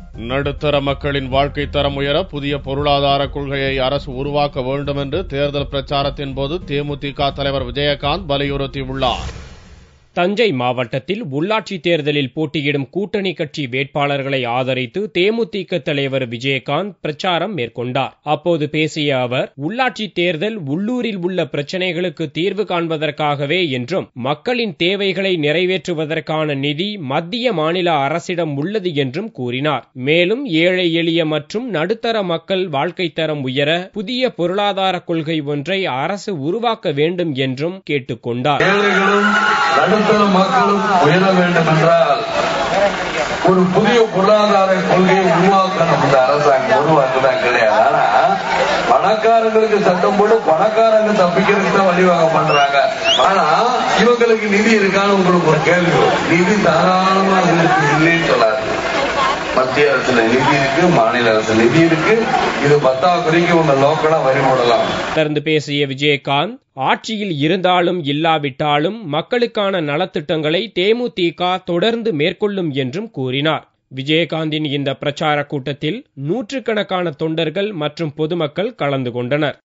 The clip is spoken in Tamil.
நடுத்தர மக்களின் வாழ்க்கை தரம் உயர புதிய பொருளாதார கொள்கையை அரசு உருவாக்க வேண்டும் என்று தேர்தல் பிரச்சாரத்தின் போது தேமுதிக தலைவர் விஜயகாந்த் வலியுறுத்தியுள்ளார் தஞ்சை மாவட்டத்தில் உள்ளாட்சி தேர்தலில் போட்டியிடும் கூட்டணி கட்சி வேட்பாளர்களை ஆதரித்து தேமுதிக தலைவர் விஜயகாந்த் பிரச்சாரம் மேற்கொண்டார் அப்போது பேசிய அவர் உள்ளாட்சி தேர்தல் உள்ளூரில் உள்ள பிரச்சினைகளுக்கு தீர்வு காண்பதற்காகவே என்றும் மக்களின் தேவைகளை நிறைவேற்றுவதற்கான நிதி மத்திய மாநில அரசிடம் உள்ளது என்றும் கூறினார் மேலும் ஏழை எளிய மற்றும் நடுத்தர மக்கள் வாழ்க்கை தரம் உயர புதிய பொருளாதார கொள்கை ஒன்றை அரசு உருவாக்க வேண்டும் என்றும் கேட்டுக்கொண்டார் ஏழைகளும் நடுத்தர மக்களும் உயர வேண்டும் என்றால் ஒரு புதிய பொருளாதார கொள்கையை உருவாக்கணும் இந்த அரசாங்கம் உருவாக்குதான் கிடையாது ஆனா பணக்காரங்களுக்கு சட்டம் போட்டு பணக்காரங்க தப்பிக்கிறதுக்கு தான் வழிவகை பண்றாங்க ஆனா இவங்களுக்கு நிதி இருக்கான்னு உங்களுக்கு ஒரு கேள்வி வரும். நிதி தாராளமா இருக்கு இல்லைன்னு சொல்லாது மத்திய அரசுல நிதி இருக்கு மாநில அரசு நிதி இருக்கு இது பத்தாக்குறைக்கு உங்க லோக்கலா வரி போடலாம் தொடர்ந்து பேசிய விஜயகாந்த் ஆட்சியில் இருந்தாலும் இல்லாவிட்டாலும் மக்களுக்கான நலத்திட்டங்களை தேமுதிக தொடர்ந்து மேற்கொள்ளும் என்றும் கூறினார் விஜயகாந்தின் இந்த பிரச்சார கூட்டத்தில் நூற்றுக்கணக்கான தொண்டர்கள் மற்றும் பொதுமக்கள் கலந்து கொண்டனர்